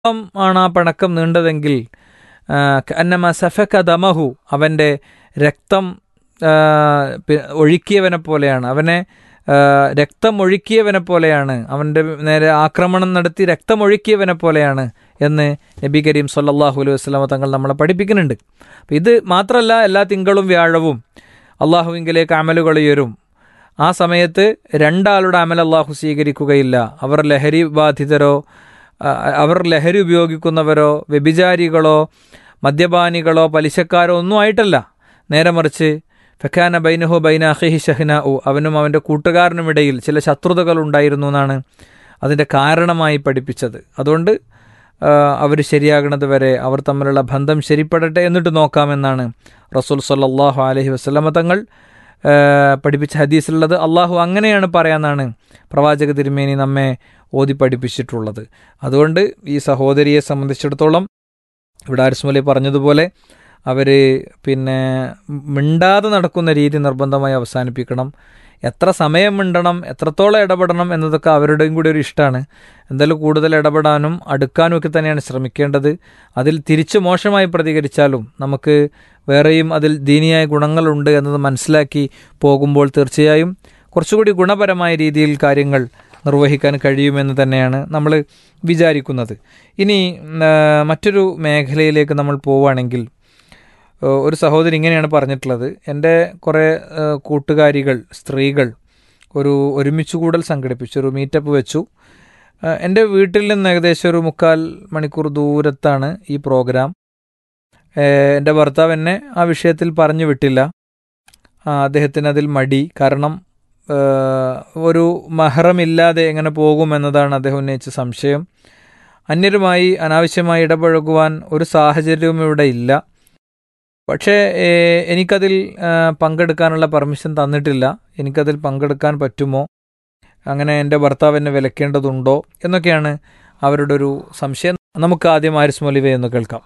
എത്രത്തോളം ആണ് ആ പിണക്കം നീണ്ടതെങ്കിൽ അന്നമ സഫക ദമഹു അവൻ്റെ രക്തം ആ, പി- ഒഴുക്കിയവനെ പോലെയാണ് അവനെ ആ, രക്തം ഒഴുക്കിയവനെ പോലെയാണ് അവൻ്റെ നേരെ ആക്രമണം നടത്തി രക്തം ഒഴുക്കിയവനെ പോലെയാണ് എന്ന് നബി കരീം സല്ലല്ലാഹു അലൈഹി വസ്ലാമ തങ്ങൾ നമ്മളെ പഠിപ്പിക്കുന്നുണ്ട് അപ്പം ഇത് മാത്രമല്ല എല്ലാ തിങ്കളും വ്യാഴവും അള്ളാഹുവിങ്കിലേക്ക് അമലുകൾ ഉയരും ആ സമയത്ത് രണ്ടാളുടെ അമൽ അള്ളാഹു സ്വീകരിക്കുകയില്ല അവർ ലഹരി ബാധിതരോ ആ, അവർ ലഹരി ഉപയോഗിക്കുന്നവരോ വ്യഭിചാരികളോ മദ്യപാനികളോ പലിശക്കാരോ ഒന്നും ആയിട്ടല്ല നേരെ മറിച്ച് ഫെഖാന ബൈനഹു ബൈന അഹിഹി ഷഹ്ന ഉ അവനും അവൻ്റെ കൂട്ടുകാരനുമിടയിൽ ചില ശത്രുതകൾ ഉണ്ടായിരുന്നു എന്നാണ് അതിൻ്റെ കാരണമായി പഠിപ്പിച്ചത് അതുകൊണ്ട് അവർ ശരിയാകണത് വരെ അവർ തമ്മിലുള്ള ബന്ധം ശരിപ്പെടട്ടെ എന്നിട്ട് നോക്കാമെന്നാണ് റസൂൽ സല്ലല്ലാഹു അലൈഹി വസല്ലമ തങ്ങൾ ആ, പഠിപ്പിച്ച ഹദീസിലുള്ളത് അള്ളാഹു അങ്ങനെയാണ് പറയാമെന്നാണ് പ്രവാചക തിരുമേനി നമ്മെ ഓതി പഠിപ്പിച്ചിട്ടുള്ളത് അതുകൊണ്ട് ഈ സഹോദരിയെ സംബന്ധിച്ചിടത്തോളം ഇവിടെ ആരിസ്മലി പറഞ്ഞതുപോലെ അവർ പിന്നെ മിണ്ടാതെ നടക്കുന്ന രീതി നിർബന്ധമായി അവസാനിപ്പിക്കണം എത്ര സമയം മിണ്ടണം എത്രത്തോളം ഇടപെടണം എന്നതൊക്കെ അവരുടെയും കൂടി ഒരു ഇഷ്ടമാണ് എന്തായാലും കൂടുതൽ ഇടപെടാനും അടുക്കാനും ഒക്കെ തന്നെയാണ് ശ്രമിക്കേണ്ടത് അതിൽ തിരിച്ച് മോശമായി പ്രതികരിച്ചാലും നമുക്ക് വേറെയും അതിൽ ദീനിയായ ഗുണങ്ങളുണ്ട് എന്നത് മനസ്സിലാക്കി പോകുമ്പോൾ തീർച്ചയായും കുറച്ചുകൂടി ഗുണപരമായ രീതിയിൽ കാര്യങ്ങൾ നിർവഹിക്കാൻ കഴിയുമെന്ന് തന്നെയാണ് നമ്മൾ വിചാരിക്കുന്നത് ഇനി ആ, മറ്റൊരു മേഖലയിലേക്ക് നമ്മൾ പോവുകയാണെങ്കിൽ ഏഹ് ഒരു സഹോദരി ഇങ്ങനെയാണ് പറഞ്ഞിട്ടുള്ളത് എൻ്റെ കുറേ ഏഹ് കൂട്ടുകാരികൾ സ്ത്രീകൾ ഒരു ഒരുമിച്ച് കൂടൽ സംഘടിപ്പിച്ചു ഒരു മീറ്റപ്പ് വെച്ചു ഏഹ് എൻ്റെ വീട്ടിൽ നിന്ന് ഏകദേശം ഒരു മുക്കാൽ മണിക്കൂർ ദൂരത്താണ് ഈ പ്രോഗ്രാം ഏഹ് എൻ്റെ ഭർത്താവ് എന്നെ ആ വിഷയത്തിൽ പറഞ്ഞു വിട്ടില്ല ആ, അദ്ദേഹത്തിന് അതിൽ മടി കാരണം ഏഹ് ഒരു മഹറമില്ലാതെ എങ്ങനെ പോകുമെന്നതാണ് അദ്ദേഹം ഉന്നയിച്ച സംശയം അന്യരുമായി അനാവശ്യമായി ഇടപഴകുവാൻ ഒരു സാഹചര്യവും ഇവിടെ ഇല്ല പക്ഷേ ഏഹ്, എനിക്കതിൽ ആ, പങ്കെടുക്കാനുള്ള പെർമിഷൻ തന്നിട്ടില്ല എനിക്കതിൽ പങ്കെടുക്കാൻ പറ്റുമോ അങ്ങനെ എൻ്റെ ഭർത്താവ് എന്നെ വിലക്കേണ്ടതുണ്ടോ എന്നൊക്കെയാണ് അവരുടെ ഒരു സംശയം നമുക്ക് ആദ്യം ആരിസ് മൊലിവെ എന്ന് കേൾക്കാം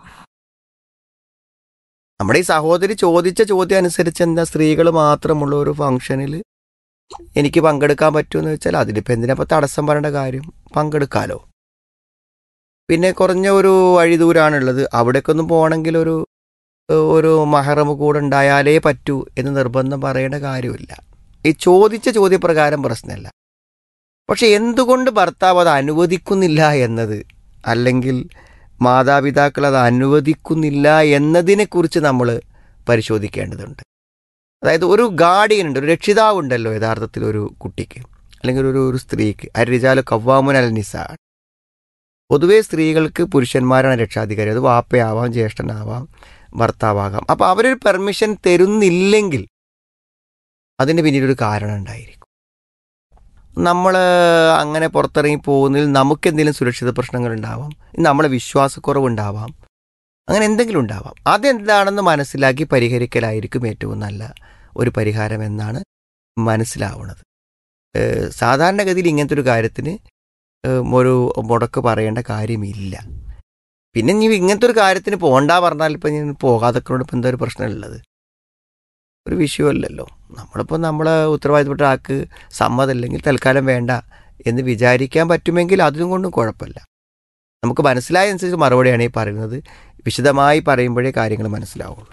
നമ്മുടെ ഈ സഹോദരി ചോദിച്ച ചോദ്യം അനുസരിച്ച് എന്താ സ്ത്രീകൾ മാത്രമുള്ള ഒരു ഫംഗ്ഷനിൽ എനിക്ക് പങ്കെടുക്കാൻ പറ്റുമെന്ന് വെച്ചാൽ അതിലിപ്പോൾ എന്തിനാപ്പോൾ തടസ്സം പറയേണ്ട കാര്യം പങ്കെടുക്കാലോ പിന്നെ കുറഞ്ഞ ഒരു വഴി ദൂരമാണുള്ളത് അവിടേക്കൊന്നും പോകണമെങ്കിൽ ഒരു ഒരു മഹറം കൂടെ ഉണ്ടായാലേ പറ്റൂ എന്ന് നിർബന്ധം പറയേണ്ട കാര്യമില്ല ഈ ചോദിച്ച ചോദ്യപ്രകാരം പ്രശ്നമല്ല പക്ഷെ എന്തുകൊണ്ട് ഭർത്താവ് അത് അനുവദിക്കുന്നില്ല എന്നത് അല്ലെങ്കിൽ മാതാപിതാക്കൾ അത് അനുവദിക്കുന്നില്ല എന്നതിനെക്കുറിച്ച് നമ്മൾ പരിശോധിക്കേണ്ടതുണ്ട് അതായത് ഒരു ഗാർഡിയൻ ഉണ്ട് ഒരു രക്ഷിതാവ് ഉണ്ടല്ലോ യഥാർത്ഥത്തിൽ ഒരു കുട്ടിക്ക് അല്ലെങ്കിൽ ഒരു ഒരു സ്ത്രീക്ക് അരിജാല് കവ്വാമുൻ അൽ നിസ പൊതുവേ സ്ത്രീകൾക്ക് പുരുഷന്മാരാണ് രക്ഷാധികാരി അത് വാപ്പയാവാം ജ്യേഷ്ഠനാവാം ഭർത്താവാകാം അപ്പോൾ അവരൊരു പെർമിഷൻ തരുന്നില്ലെങ്കിൽ അതിന് പിന്നീടൊരു കാരണം ഉണ്ടായിരിക്കും നമ്മൾ അങ്ങനെ പുറത്തിറങ്ങി പോകുന്നതിൽ നമുക്ക് എന്തെങ്കിലും സുരക്ഷിത പ്രശ്നങ്ങൾ ഉണ്ടാവാം നമ്മളെ വിശ്വാസക്കുറവുണ്ടാവാം അങ്ങനെ എന്തെങ്കിലും ഉണ്ടാവാം അതെന്താണെന്ന് മനസ്സിലാക്കി പരിഹരിക്കലായിരിക്കും ഏറ്റവും നല്ല ഒരു പരിഹാരം എന്നാണ് മനസ്സിലാവുന്നത് ഏഹ് സാധാരണഗതിയിൽ ഇങ്ങനത്തെ ഒരു കാര്യത്തിന് ഏഹ് ഒരു മുടക്ക് പറയേണ്ട കാര്യമില്ല പിന്നെ നീ ഇങ്ങനത്തെ ഒരു കാര്യത്തിന് പോകണ്ട പറഞ്ഞാൽ ഇപ്പം ഞാൻ പോകാതൊക്കെ ഇപ്പം എന്താ ഒരു പ്രശ്നമുള്ളത് ഒരു വിഷയമല്ലല്ലോ നമ്മളിപ്പോൾ നമ്മളെ ഉത്തരവാദിത്തപ്പെട്ട ആൾക്ക് സമ്മതമില്ലെങ്കിൽ തൽക്കാലം വേണ്ട എന്ന് വിചാരിക്കാൻ പറ്റുമെങ്കിൽ അതിനും കൊണ്ടും കുഴപ്പമില്ല നമുക്ക് മനസ്സിലായ അനുസരിച്ച് മറുപടിയാണ് ഈ പറയുന്നത് വിശദമായി പറയുമ്പോഴേ കാര്യങ്ങൾ മനസ്സിലാവുള്ളൂ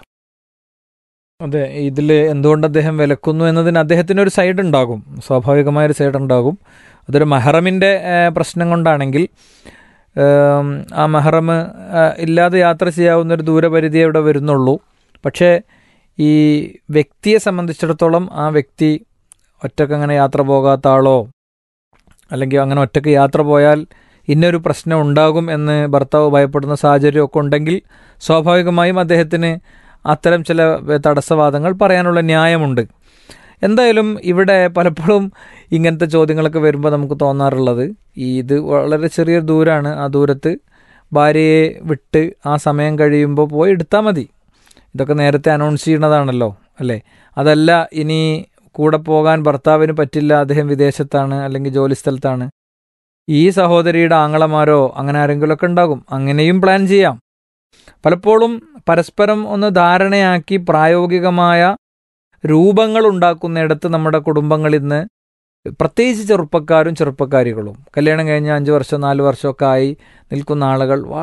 അതെ ഇതിൽ എന്തുകൊണ്ട് അദ്ദേഹം വിലക്കുന്നു എന്നതിന് അദ്ദേഹത്തിന് ഒരു സൈഡ് ഉണ്ടാകും സ്വാഭാവികമായ ഒരു സൈഡ് ഉണ്ടാകും അതൊരു മെഹറമിൻ്റെ പ്രശ്നം കൊണ്ടാണെങ്കിൽ ഏം, ആ മെഹറം ഇല്ലാതെ യാത്ര ചെയ്യാവുന്ന ഒരു ദൂരപരിധി അവിടെ വരുന്നുള്ളൂ പക്ഷേ ഈ വ്യക്തിയെ സംബന്ധിച്ചിടത്തോളം ആ വ്യക്തി ഒറ്റക്ക് അങ്ങനെ യാത്ര പോകാത്ത ആളോ അല്ലെങ്കിൽ അങ്ങനെ ഒറ്റക്ക് യാത്ര പോയാൽ ഇന്നൊരു പ്രശ്നം ഉണ്ടാകും എന്ന് ഭർത്താവ് ഭയപ്പെടുന്ന സാഹചര്യമൊക്കെ ഉണ്ടെങ്കിൽ സ്വാഭാവികമായും അദ്ദേഹത്തിന് അത്തരം ചില തടസ്സവാദങ്ങൾ പറയാനുള്ള ന്യായമുണ്ട് എന്തായാലും ഇവിടെ പലപ്പോഴും ഇങ്ങനത്തെ ചോദ്യങ്ങളൊക്കെ വരുമ്പോൾ നമുക്ക് തോന്നാറുള്ളത് ഈ ഇത് വളരെ ചെറിയ ദൂരമാണ് ആ ദൂരത്ത് ഭാര്യയെ വിട്ട് ആ സമയം കഴിയുമ്പോൾ പോയി എടുത്താൽ മതി ഇതൊക്കെ നേരത്തെ അനൗൺസ് ചെയ്യണതാണല്ലോ അല്ലേ അതല്ല ഇനി കൂടെ പോകാൻ ഭർത്താവിന് പറ്റില്ല അദ്ദേഹം വിദേശത്താണ് അല്ലെങ്കിൽ ജോലി സ്ഥലത്താണ് ഈ സഹോദരിയുടെ ആങ്ങളമാരോ അങ്ങനെ ആരെങ്കിലുമൊക്കെ ഉണ്ടാകും അങ്ങനെയും പ്ലാൻ ചെയ്യാം പലപ്പോഴും പരസ്പരം ഒന്ന് ധാരണയാക്കി പ്രായോഗികമായ രൂപങ്ങൾ ഉണ്ടാക്കുന്നിടത്ത് നമ്മുടെ കുടുംബങ്ങൾ ഇന്ന് പ്രത്യേകിച്ച് ചെറുപ്പക്കാരും ചെറുപ്പക്കാരികളും കല്യാണം കഴിഞ്ഞ് അഞ്ച് വർഷം നാല് വർഷമൊക്കെ ആയി നിൽക്കുന്ന ആളുകൾ